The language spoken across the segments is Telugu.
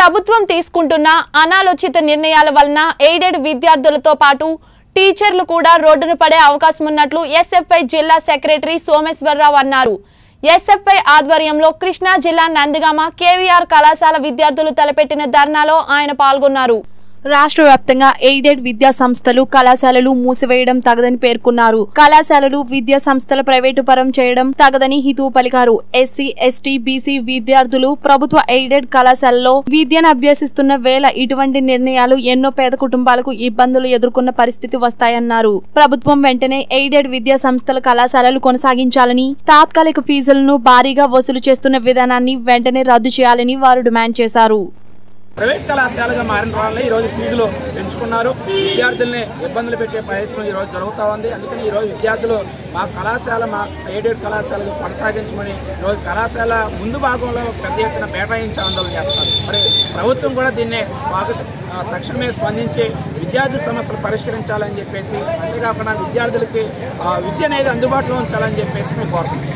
ప్రభుత్వం తీసుకుంటున్న అనాలోచిత నిర్ణయాల వలన ఎయిడెడ్ విద్యార్థులతో పాటు టీచర్లు కూడా రోడ్డున పడే అవకాశం ఉన్నట్లు ఎస్ఎఫ్ఐ జిల్లా సెక్రటరీ సోమేశ్వరరావు అన్నారు ఎస్ఎఫ్ఐ ఆధ్వర్యంలో కృష్ణా జిల్లా నందిగామ కేవీఆర్ కళాశాల విద్యార్థులు తలపెట్టిన ధర్నాలో ఆయన పాల్గొన్నారు రాష్ట్ర వ్యాప్తంగా ఎయిడెడ్ విద్యా సంస్థలు కళాశాలలు మూసివేయడం తగదని పేర్కొన్నారు కళాశాలలు విద్యా సంస్థల ప్రైవేటు పరం చేయడం తగదని హితువు పలికారు ఎస్సీ ఎస్టీ బీసీ విద్యార్థులు ప్రభుత్వ ఎయిడెడ్ కళాశాలలో విద్యను అభ్యసిస్తున్న వేళ ఇటువంటి నిర్ణయాలు ఎన్నో పేద కుటుంబాలకు ఇబ్బందులు ఎదుర్కొన్న పరిస్థితి వస్తాయన్నారు ప్రభుత్వం వెంటనే ఎయిడెడ్ విద్యా సంస్థల కళాశాలలు కొనసాగించాలని తాత్కాలిక ఫీజులను భారీగా వసూలు చేస్తున్న విధానాన్ని వెంటనే రద్దు చేయాలని వారు డిమాండ్ చేశారు ప్రైవేట్ కళాశాలగా మారిన వల్ల ఈరోజు ఫీజులు పెంచుకున్నారు విద్యార్థుల్ని ఇబ్బందులు పెట్టే ప్రయత్నం ఈరోజు జరుగుతూ ఉంది అందుకని ఈరోజు విద్యార్థులు మా కళాశాల మా ఎయిడెడ్ కళాశాలకు కొనసాగించమని ఈరోజు కళాశాల ముందు భాగంలో పెద్ద ఎత్తున బేటాయించి ఆందోళన చేస్తున్నారు మరి ప్రభుత్వం కూడా దీన్ని స్వాగత ఆ, తక్షణమే స్పందించి విద్యార్థి సమస్యలు పరిష్కరించాలని చెప్పేసి అంతేకాకుండా విద్యార్థులకి ఆ, విద్య అనేది అందుబాటులో ఉంచాలని చెప్పేసి మేము కోరుతున్నాం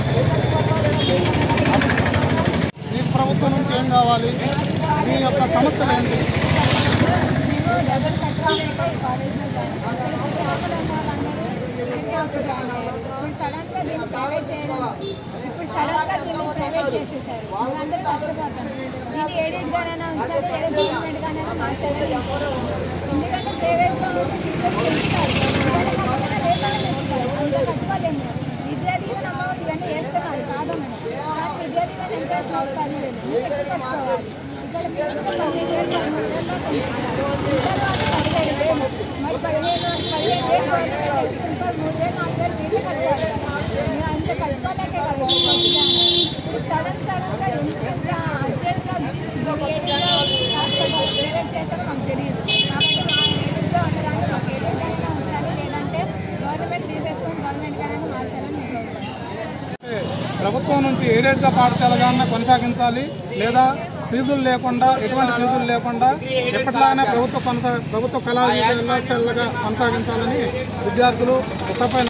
మీకు ప్రభుత్వం నుంచి ఏం కావాలి మీ యొక్క సమస్యలు ఏంటి డబ్బులు కట్టుకోలేక ఈ కాలేజ్లో జాయిన్ అయ్యాను. ఇక్కడ చిన్న ఆటలు అమ్మారు రెండే వచ్చి జాయిన్ అయ్యారు ఇప్పుడు సడన్ గా దీన్ని ప్రైవేట్ చేయాలి ఇప్పుడు సడన్ గా దీన్ని ప్రైవేట్ చేసేసారు మేమందరూ కష్టపోతాం దీన్ని ఎయిడెడ్ గానైనా ఉంచాలి లేదా గవర్నమెంట్ గానైనా మార్చాలి ఎందుకంటే ప్రైవేట్ గా ఉంటే ఫీజెస్ పెంచుతారు పిల్లలు కాకపోతే రేట్లను పెంచుతారు అంతా కట్టుకోలేము విద్యా దీవెన అమ్మఒడి ఇవన్నీ వేస్తున్నారు కాదమని కానీ విద్యా దీవెన ఎంత వేస్తున్నారు పదివేలు ఇంకెక్కువ కట్టుకోవాలి ఇక్కడ ఫీజులు పన్నెండు వేలు పదమూడు వేలు పెంచుతున్నారు ఇంటర్ వాళ్ళు పదిహేడు వేలు మరి పదిహేను పదిహేను వేలు గవర్నమెంట్ వేసి ఇంకా మూడు వేలు నాలుగు వేలు వీళ్ళు కట్టాలి మేము అంత కట్టుకోలేకే కదా ఇక్కడ వచ్చినాము. ఇప్పుడు సడన్ సడన్ గా ఎందుకు ఇంత అర్జెంట్ గా ప్రైవేట్ చేస్తారో మాకు తెలియదు కాబట్టి మా ఏడుగా ఉండడానికి మాకు ఏడుగానే ఉంచాలి లేదంటే గవర్నమెంట్ తీసేసుకొని గవర్నమెంట్ గానే మార్చాలని నేను కోరుకుంటున్నాను ప్రభుత్వం నుంచి ఎయిడెడ్గా పాఠశాలగా కొనసాగించాలి లేదా ఫీజులు లేకుండా ఎటువంటి ఫీజులు లేకుండా ఎప్పటిలాగానే ప్రభుత్వ కొనసా ప్రభుత్వ కళాశాలగా కొనసాగించాలని విద్యార్థులు ఉత్తపై